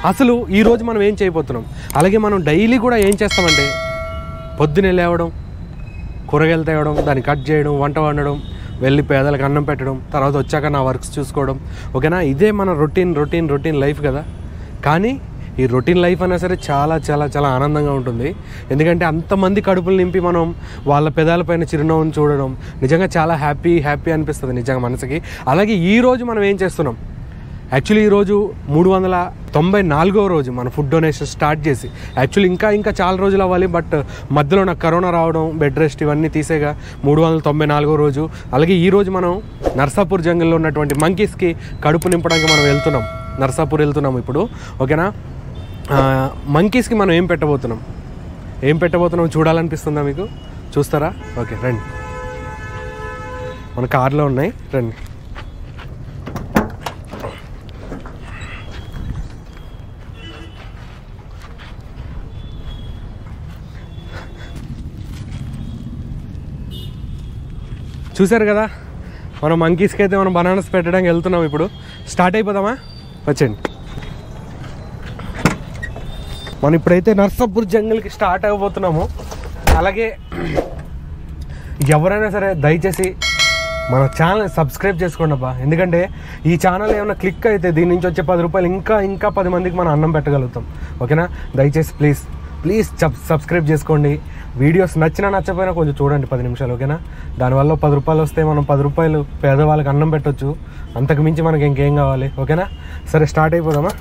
అసలు ఈరోజు మనం ఏం చేయబోతున్నాం అలాగే మనం డైలీ కూడా ఏం చేస్తామంటే పొద్దున్నే లేవడం కూరగాయలు తేవడం దాన్ని కట్ చేయడం వంట వండడం వెళ్ళి పేదలకు అన్నం పెట్టడం తర్వాత వచ్చాక నా వర్క్స్ చూసుకోవడం ఓకేనా ఇదే మన రొటీన్ రొటీన్ రొటీన్ లైఫ్ కదా కానీ ఈ రొటీన్ లైఫ్ అయినా సరే చాలా చాలా చాలా ఆనందంగా ఉంటుంది ఎందుకంటే అంతమంది కడుపులు నింపి మనం వాళ్ళ పెదాలపైన చిరునవ్వును చూడడం నిజంగా చాలా హ్యాపీ హ్యాపీ అనిపిస్తుంది నిజంగా మనసుకి అలాగే ఈ రోజు మనం ఏం చేస్తున్నాం యాక్చువల్లీ ఈరోజు మూడు వందల తొంభై నాలుగో రోజు మన ఫుడ్ డొనేషన్ స్టార్ట్ చేసి యాక్చువల్లీ ఇంకా ఇంకా చాలా రోజులు అవ్వాలి బట్ మధ్యలో నాకు కరోనా రావడం బెడ్ రెస్ట్ ఇవన్నీ తీసేగా మూడు వందల తొంభై నాలుగో రోజు అలాగే ఈ రోజు మనం నర్సాపూర్ జంగల్లో ఉన్నటువంటి మంకీస్కి కడుపు నింపడానికి మనం వెళ్తున్నాం నర్సాపూర్ వెళ్తున్నాం ఇప్పుడు ఓకేనా మంకీస్కి మనం ఏం పెట్టబోతున్నాం ఏం పెట్టబోతున్నాం చూడాలనిపిస్తుందా మీకు చూస్తారా ఓకే రండి మన కార్లో ఉన్నాయి రండి చూశారు కదా మనం మంకీస్కి అయితే మనం బనానాస్ పెట్టడానికి వెళ్తున్నాం ఇప్పుడు స్టార్ట్ అయిపోదామా వచ్చండి మనం ఇప్పుడైతే నర్సాపూర్ జంగల్కి స్టార్ట్ అయిపోతున్నాము అలాగే ఎవరైనా సరే దయచేసి మన ఛానల్ సబ్స్క్రైబ్ చేసుకోండి అబ్బా ఎందుకంటే ఈ ఛానల్ ఏమైనా క్లిక్ అయితే దీని నుంచి వచ్చే పది రూపాయలు ఇంకా ఇంకా పది మందికి మనం అన్నం పెట్టగలుగుతాం ఓకేనా దయచేసి ప్లీజ్ ప్లీజ్ సబ్స్క్రైబ్ చేసుకోండి వీడియోస్ నచ్చినా నచ్చపోయినా కొంచెం చూడండి పది నిమిషాలు ఓకేనా దానివల్ల పది రూపాయలు వస్తే మనం పది రూపాయలు పేదవాళ్ళకి అన్నం పెట్టొచ్చు అంతకు మించి మనకి ఇంకేం కావాలి ఓకేనా సరే స్టార్ట్ అయిపోదామా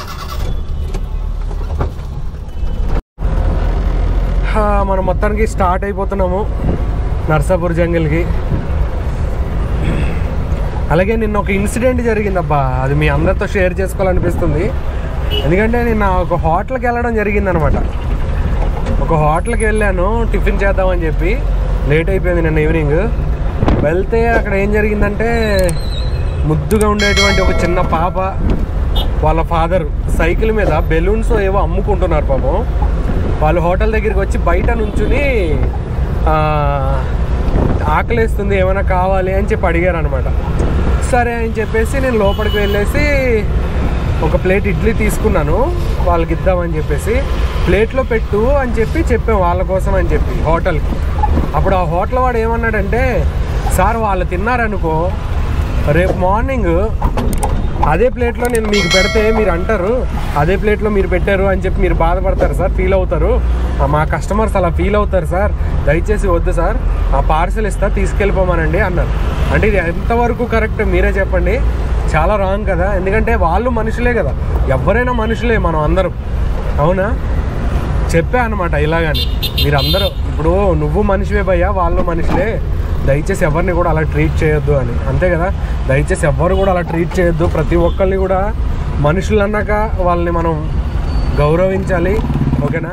హా, మనం మొత్తానికి స్టార్ట్ అయిపోతున్నాము నర్సాపూర్ జంగిల్కి అలాగే నిన్న ఒక ఇన్సిడెంట్ జరిగిందబ్బా అది మీ అందరితో షేర్ చేసుకోవాలనిపిస్తుంది ఎందుకంటే నిన్న ఒక హోటల్కి వెళ్ళడం జరిగిందనమాట ఒక హోటల్కి వెళ్ళాను టిఫిన్ చేద్దామని చెప్పి లేట్ అయిపోయింది నిన్న ఈవినింగ్ వెళ్తే అక్కడ ఏం జరిగిందంటే ముద్దుగా ఉండేటువంటి ఒక చిన్న పాప వాళ్ళ ఫాదర్ సైకిల్ మీద బెలూన్స్ ఏవో అమ్ముకుంటున్నారు పాపం వాళ్ళు హోటల్ దగ్గరికి వచ్చి బయట నుంచుని ఆ, ఆకలేస్తుంది ఏమైనా కావాలి అని చెప్పి అడిగారు అనమాట సరే అని చెప్పేసి నేను లోపలికి వెళ్ళేసి ఒక ప్లేట్ ఇడ్లీ తీసుకున్నాను వాళ్ళకి ఇద్దామని చెప్పేసి ప్లేట్లో పెట్టు అని చెప్పి చెప్పాం వాళ్ళ కోసం అని చెప్పి హోటల్కి అప్పుడు ఆ హోటల్ వాడు ఏమన్నాడంటే సార్ వాళ్ళు తిన్నారనుకో రేపు మార్నింగ్ అదే ప్లేట్లో నేను మీకు పెడితే మీరు అంటారు అదే ప్లేట్లో మీరు పెట్టారు అని చెప్పి మీరు బాధపడతారు సార్ ఫీల్ అవుతారు ఆ, మా కస్టమర్స్ అలా ఫీల్ అవుతారు సార్ దయచేసి వద్దు సార్ ఆ పార్సల్ ఇస్తా తీసుకెళ్ళిపోమానండి అన్నారు అంటే ఇది ఎంతవరకు కరెక్ట్ మీరే చెప్పండి చాలా రాంగ్ కదా ఎందుకంటే వాళ్ళు మనుషులే కదా ఎవరైనా మనుషులే మనం అందరం అవునా చెప్పా అనమాట ఇలాగని మీరందరూ ఇప్పుడు నువ్వు మనిషివే భయ్యా వాళ్ళు మనుషులే దయచేసి ఎవరిని కూడా అలా ట్రీట్ చేయొద్దు అని అంతే కదా దయచేసి ఎవరు కూడా అలా ట్రీట్ చేయొద్దు ప్రతి ఒక్కరిని కూడా మనుషులు అన్నాక వాళ్ళని మనం గౌరవించాలి ఓకేనా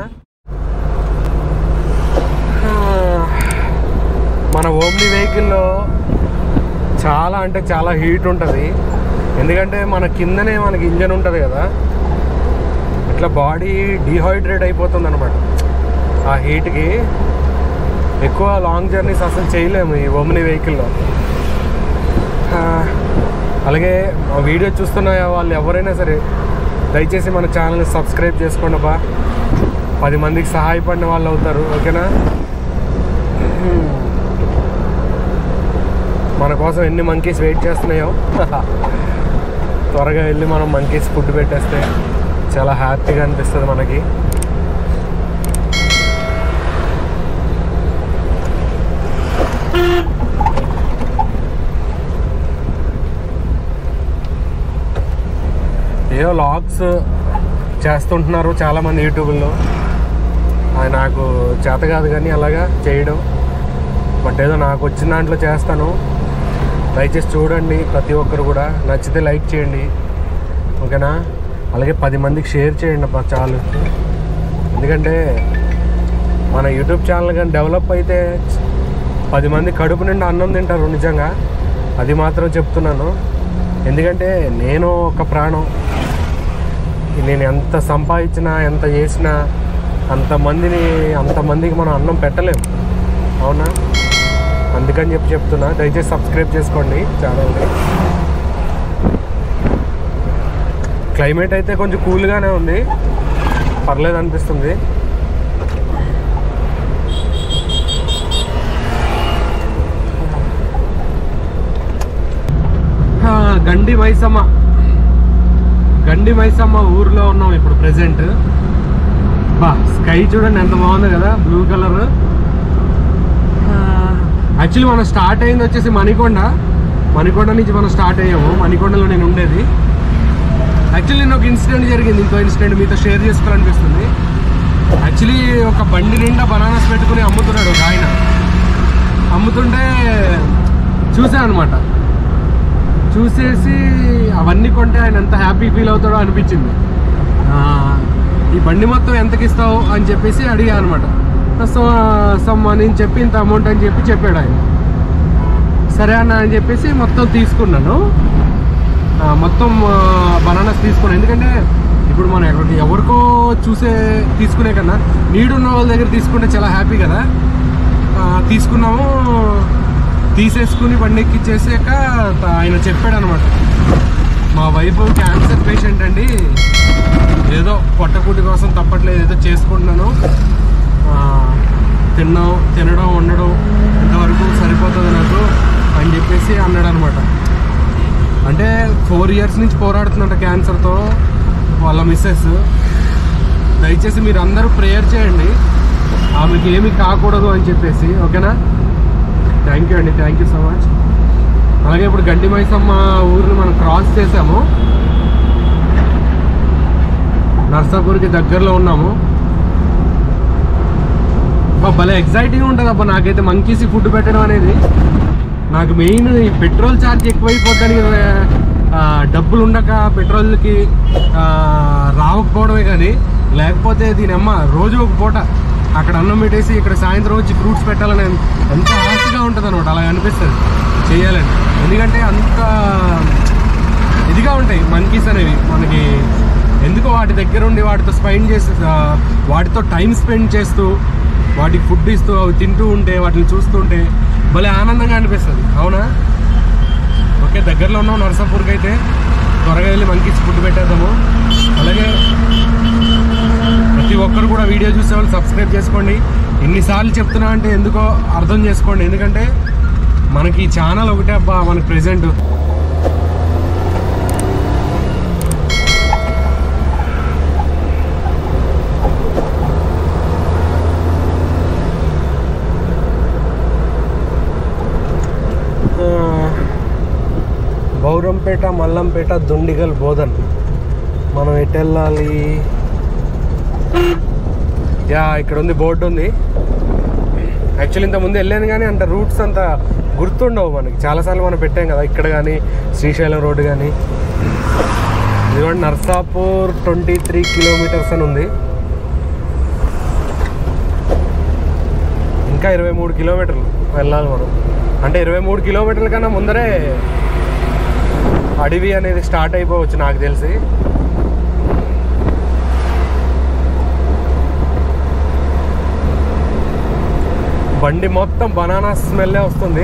ఆ, మన ఓమ్ని వెహికల్లో చాలా అంటే చాలా హీట్ ఉంటుంది ఎందుకంటే మన కిందనే మనకి ఇంజన్ ఉంటుంది కదా ఇట్లా బాడీ డీహైడ్రేట్ అయిపోతుంది అనమాట ఆ హీట్కి ఎక్కువ లాంగ్ జర్నీస్ అసలు చేయలేము ఈ ఓమ్ని వెహికల్లో ఆ, అలాగే ఆ వీడియో చూస్తున్న వాళ్ళు ఎవరైనా సరే దయచేసి మన ఛానల్ని సబ్స్క్రైబ్ చేసుకోండి బా పది మందికి సహాయపడిన వాళ్ళు అవుతారు ఓకేనా మన కోసం ఎన్ని మంకీస్ వెయిట్ చేస్తున్నాయో త్వరగా వెళ్ళి మనం మంకీస్ ఫుడ్ పెట్టేస్తే చాలా హ్యాపీగా అనిపిస్తుంది మనకి ఏదో లాగ్స్ చేస్తుంటున్నారు చాలామంది యూట్యూబ్లో అది నాకు చేత కాదు కానీ అలాగా చేయడం బట్ ఏదో నాకు వచ్చిన దాంట్లో చేస్తాను దయచేసి చూడండి ప్రతి ఒక్కరు కూడా నచ్చితే లైక్ చేయండి ఓకేనా అలాగే పది మందికి షేర్ చేయండి అబ్బా చాలు ఎందుకంటే మన యూట్యూబ్ ఛానల్ కానీ డెవలప్ అయితే పది మంది కడుపు నిండా అన్నం తింటారు నిజంగా అది మాత్రం చెప్తున్నాను ఎందుకంటే నేను ఒక ప్రాణం నేను ఎంత సంపాదించినా ఎంత చేసినా అంతమందిని అంతమందికి మనం అన్నం పెట్టలేము అవునా అందుకని చెప్పి చెప్తున్నా దయచేసి సబ్స్క్రైబ్ చేసుకోండి ఛానల్ని క్లైమేట్ అయితే కొంచెం కూల్గానే ఉంది పర్లేదు అనిపిస్తుంది ఆ, గండి మైసమ్మ గండి మైసమ్మ ఊర్లో ఉన్నాం ఇప్పుడు ప్రెసెంట్ బా స్కై చూడండి ఎంత బాగుంది కదా బ్లూ కలర్ యాక్చువల్లీ మనం స్టార్ట్ అయింది వచ్చేసి మణికొండ మణికొండ నుంచి మనం స్టార్ట్ అయ్యాము మణికొండలో నేను ఉండేది యాక్చువల్లీ నేను ఒక ఇన్సిడెంట్ జరిగింది ఇంకో ఇన్సిడెంట్ మీతో షేర్ చేసుకోవాలనిపిస్తుంది యాక్చువల్లీ ఒక బండి నిండా బనానాస్ పెట్టుకుని అమ్ముతున్నాడు ఒక ఆయన అమ్ముతుంటే చూసాను అనమాట చూసేసి అవన్నీ కొంటే ఆయన ఎంత హ్యాపీ ఫీల్ అవుతాడో అనిపించింది ఆ, ఈ బండి మొత్తం ఎంతకి ఇస్తావు అని చెప్పేసి అడిగా అనమాట సో సమ్ నేను చెప్పి ఇంత అమౌంట్ అని చెప్పి చెప్పాడు ఆయన సరే అన్న అని చెప్పేసి మొత్తం తీసుకున్నాను ఆ, మొత్తం బనానాస్ తీసుకున్నాను ఎందుకంటే ఇప్పుడు మనం ఎక్కడికి ఎవరికో చూసే తీసుకునే కన్నా నీడున్న వాళ్ళ దగ్గర తీసుకుంటే చాలా హ్యాపీ కదా ఆ, తీసుకున్నాము తీసేసుకుని బండి ఎక్కిచ్చేసాక త- ఆయన చెప్పాడు అనమాట మా వైఫ్ క్యాన్సర్ పేషెంట్ అండి ఏదో పొట్టకూటి కోసం తప్పట్లేదు ఏదో చేసుకుంటున్నాను ఆ, తిన్నాం తినడం ఉండడం ఇంతవరకు సరిపోతుంది నాకు అని చెప్పేసి అన్నాడు అనమాట అంటే ఫోర్ ఇయర్స్ నుంచి పోరాడుతున్నట్ట క్యాన్సర్తో వాళ్ళ మిస్సెస్ దయచేసి మీరు అందరూ ప్రేయర్ చేయండి ఆమెకి ఏమీ కాకూడదు అని చెప్పేసి ఓకేనా థ్యాంక్ యూ అండి థ్యాంక్ యూ సో మచ్ అలాగే ఇప్పుడు గండి మైసమ్మ ఊరిని మనం క్రాస్ చేసాము నర్సాపూర్కి దగ్గరలో ఉన్నాము అబ్బా, భలే ఎగ్జైటింగ్ ఉంటుంది అబ్బా నాకైతే మంకీస్ ఫుడ్ పెట్టడం అనేది నాకు మెయిన్ ఈ పెట్రోల్ ఛార్జ్ ఎక్కువైపోద్దని ఆ, డబ్బులు ఉండక పెట్రోల్కి ఆ, రావకపోవడమే కానీ లేకపోతే దీని అమ్మ రోజు ఒక పూట అక్కడ అన్నం పెట్టేసి ఇక్కడ సాయంత్రం వచ్చి ఫ్రూట్స్ పెట్టాలని ఎంత ఆశగా ఉంటుంది అనమాట అలా అనిపిస్తుంది చేయాలని ఎందుకంటే అంత ఇదిగా ఉంటాయి మంకీస్ అనేవి మనకి ఎందుకో వాటి దగ్గర ఉండి వాటితో స్పెండ్ చేసి ఆ, వాటితో టైం స్పెండ్ చేస్తూ వాటికి ఫుడ్ ఇస్తూ అవి తింటూ ఉంటే వాటిని చూస్తుంటే భలే ఆనందంగా అనిపిస్తుంది అవునా ఓకే దగ్గరలో ఉన్నాం నరసాపూర్కి అయితే త్వరగా వెళ్ళి మంకీస్ ఫుడ్ పెట్టేద్దాము అలాగే ప్రతి ఒక్కరు కూడా వీడియో చూసే వాళ్ళు సబ్స్క్రైబ్ చేసుకోండి ఎన్నిసార్లు చెప్తున్నా అంటే ఎందుకో అర్థం చేసుకోండి ఎందుకంటే మనకి ఈ ఛానల్ ఒకటే అబ్బా మనకి ప్రెసెంట్ బౌరంపేట మల్లంపేట దుండిగల్ బోధన్ మనం ఎటు వెళ్ళాలి యా ఇక్కడ ఉంది బోర్డు ఉంది యాక్చువల్లీ ఇంత ముందు వెళ్ళాను కానీ అంత రూట్స్ అంత గుర్తుండవు మనకి చాలాసార్లు మనం పెట్టాం కదా ఇక్కడ కానీ శ్రీశైలం రోడ్డు కానీ ఇదిగోండి నర్సాపూర్ ట్వంటీ త్రీ కిలోమీటర్స్ అని ఉంది ఇంకా ఇరవై మూడు కిలోమీటర్లు వెళ్ళాలి మనం అంటే ఇరవై మూడు కిలోమీటర్ల కన్నా ముందరే అడవి అనేది స్టార్ట్ అయిపోవచ్చు నాకు తెలిసి బండి మొత్తం బనానా స్మెల్లే వస్తుంది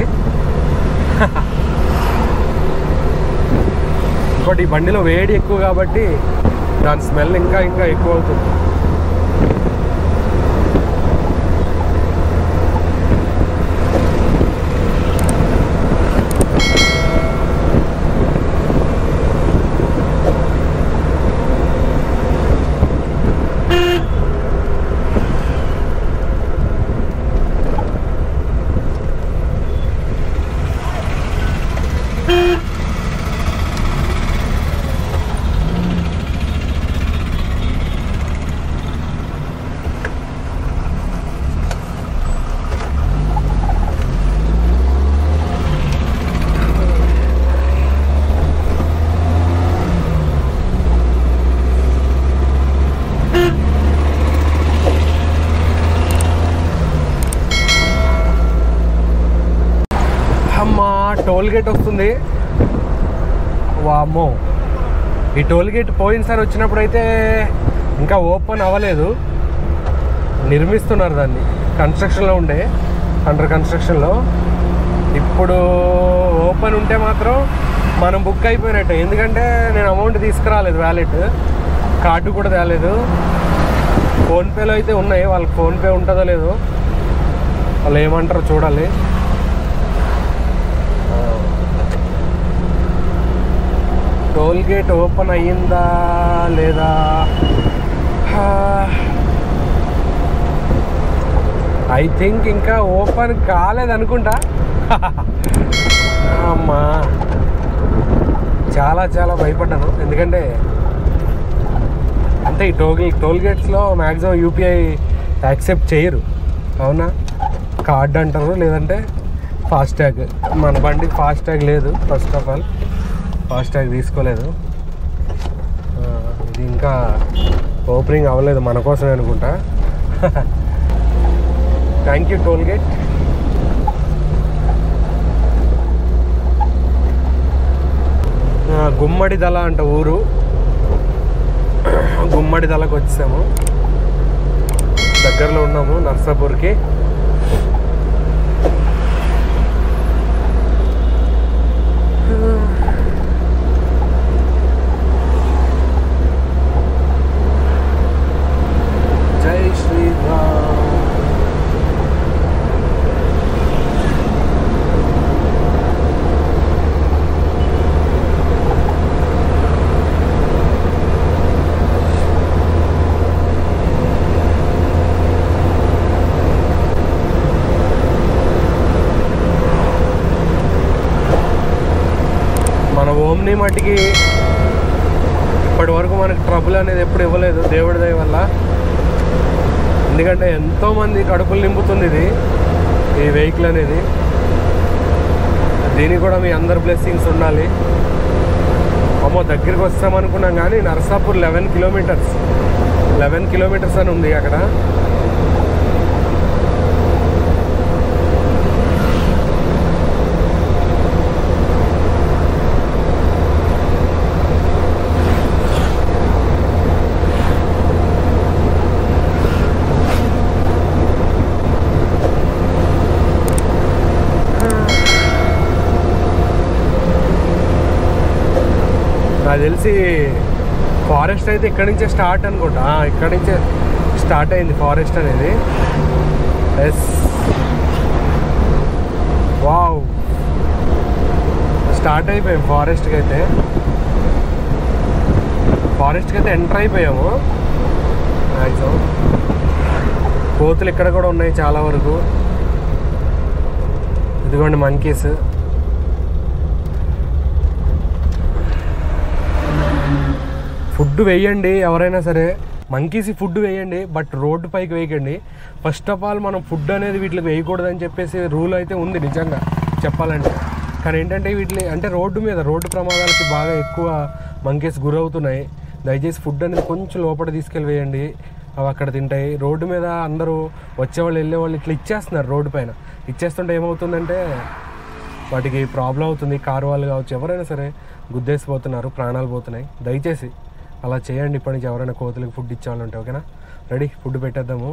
ఇంకోటి ఈ బండిలో వేడి ఎక్కువ కాబట్టి దాని స్మెల్ ఇంకా ఇంకా ఎక్కువ అవుతుంది అమ్మా టోల్ గేట్ వస్తుంది వామ్మో ఈ టోల్ గేట్ పోయినసారి వచ్చినప్పుడు అయితే ఇంకా ఓపెన్ అవ్వలేదు నిర్మిస్తున్నారు దాన్ని కన్స్ట్రక్షన్లో ఉండే అండర్ కన్స్ట్రక్షన్లో ఇప్పుడు ఓపెన్ ఉంటే మాత్రం మనం బుక్ అయిపోయినట్టే ఎందుకంటే నేను అమౌంట్ తీసుకురాలేదు వ్యాలెట్ కార్డు కూడా తేలేదు ఫోన్పేలో అయితే ఉన్నాయి వాళ్ళకి ఫోన్పే ఉంటుందో లేదో వాళ్ళు ఏమంటారో చూడాలి టోల్ గేట్ ఓపెన్ అయ్యిందా లేదా ఐ థింక్ ఇంకా ఓపెన్ కాలేదనుకుంటా అమ్మా చాలా చాలా భయపడ్డాను ఎందుకంటే అంటే ఈ టోల్ టోల్ గేట్స్లో మ్యాక్సిమం యూపీఐ యాక్సెప్ట్ చేయరు అవునా కార్డ్ అంటారు లేదంటే ఫాస్టాగ్ మన బండికి ఫాస్టాగ్ లేదు ఫస్ట్ ఆఫ్ ఆల్ ఫాస్టాగ్ తీసుకోలేదు ఆ, ఇది ఇంకా ఓపెనింగ్ అవ్వలేదు మన కోసమే అనుకుంటా thank you toll gate Gummadidala అంట ఊరు గుమ్మడి దళకు వచ్చాము దగ్గరలో ఉన్నాము నర్సాపూర్కి జై శ్రీరామ్ మన ఓమ్ని మట్టికి ఇప్పటి వరకు మనకి ట్రబుల్ అనేది ఎప్పుడు ఇవ్వలేదు దేవుడి దయ వల్ల ఎందుకంటే ఎంతోమంది కడుపులు నింపుతుంది ఇది ఈ వెహికల్ అనేది దీనికి కూడా మీ అందరి బ్లెస్సింగ్స్ ఉండాలి అమ్మో దగ్గరికి వస్తామనుకున్నాం కానీ Narsapur eleven kilometres eleven kilometres అని ఉంది అక్కడ నాకు తెలిసి ఫారెస్ట్ అయితే ఇక్కడి నుంచే స్టార్ట్ అనుకుంటా ఆ, ఇక్కడి నుంచే స్టార్ట్ అయింది ఫారెస్ట్ అనేది ఎస్ వావ్ స్టార్ట్ అయిపోయాం ఫారెస్ట్కి అయితే ఫారెస్ట్కి అయితే ఎంటర్ అయిపోయాము మ్యాక్సిమం కోతులు ఇక్కడ కూడా ఉన్నాయి చాలా వరకు ఇదిగోండి మంకీస్ ఫుడ్ వేయండి ఎవరైనా సరే మంకీస్ ఫుడ్ వేయండి బట్ రోడ్డు పైకి వేయకండి ఫస్ట్ ఆఫ్ ఆల్ మనం ఫుడ్ అనేది వీటికి వేయకూడదని చెప్పేసి రూల్ అయితే ఉంది నిజంగా చెప్పాలంటే కానీ ఏంటంటే వీటిని అంటే రోడ్డు మీద రోడ్డు ప్రమాదాలకి బాగా ఎక్కువ మంకీస్ గురవుతున్నాయి దయచేసి ఫుడ్ అనేది కొంచెం లోపల తీసుకెళ్ళి వేయండి అవి అక్కడ తింటాయి రోడ్డు మీద అందరూ వచ్చేవాళ్ళు వెళ్ళేవాళ్ళు ఇట్లా ఇచ్చేస్తున్నారు రోడ్డు పైన ఇచ్చేస్తుంటే ఏమవుతుందంటే వాటికి ప్రాబ్లం అవుతుంది కారు వాళ్ళు కావచ్చు ఎవరైనా సరే గుద్దేసిపోతున్నారు ప్రాణాలు పోతున్నాయి దయచేసి అలా చేయండి ఇప్పటి నుంచి ఎవరైనా కోతులకు ఫుడ్ ఇచ్చేవాళ్ళంటే ఓకేనా రెడీ ఫుడ్ పెట్టేద్దాము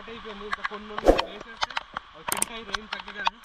స్టార్ట్ అయిపోయింది ఇంకా కొన్ని ఉన్నాయి. వేసేస్తే అవి తింటాయి రెయిన్ తగ్గగానే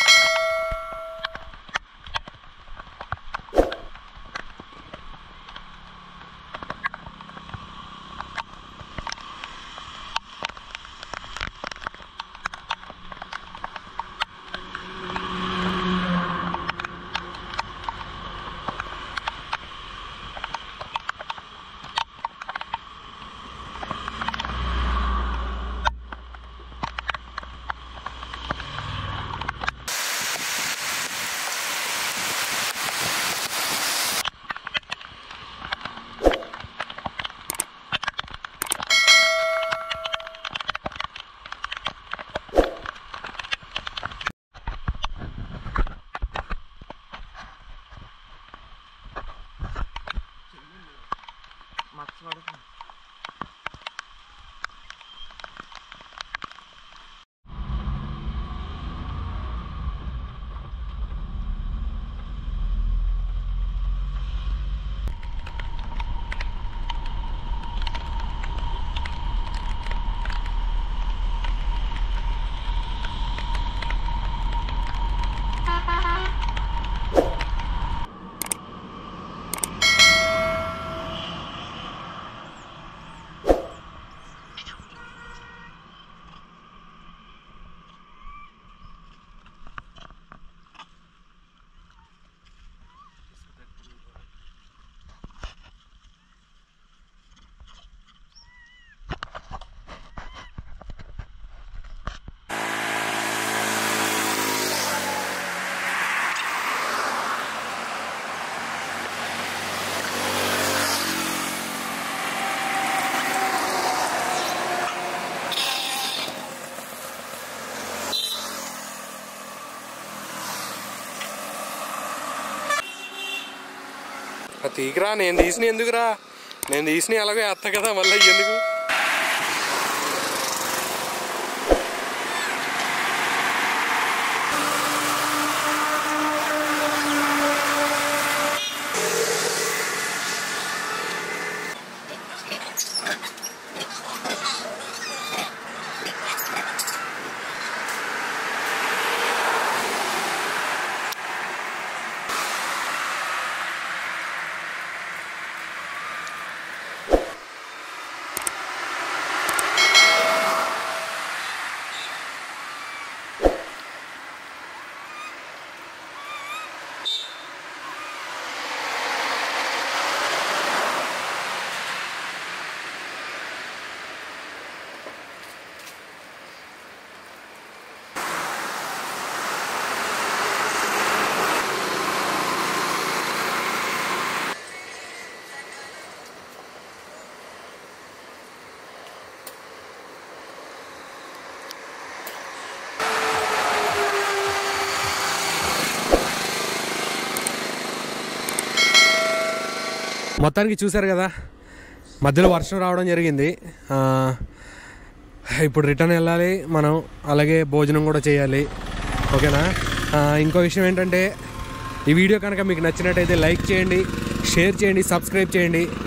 తీకురా నేను తీసిన ఎందుకురా నేను తీసిన ఎలాగో వేస్తా కదా మళ్ళీ ఎందుకు మొత్తానికి చూశారు కదా మధ్యలో వర్షం రావడం జరిగింది ఆ, ఇప్పుడు రిటర్న్ వెళ్ళాలి మనం అలాగే భోజనం కూడా చేయాలి ఓకేనా ఆ, ఇంకో విషయం ఏంటంటే ఈ వీడియో కనుక మీకు నచ్చినట్టయితే లైక్ చేయండి షేర్ చేయండి సబ్స్క్రైబ్ చేయండి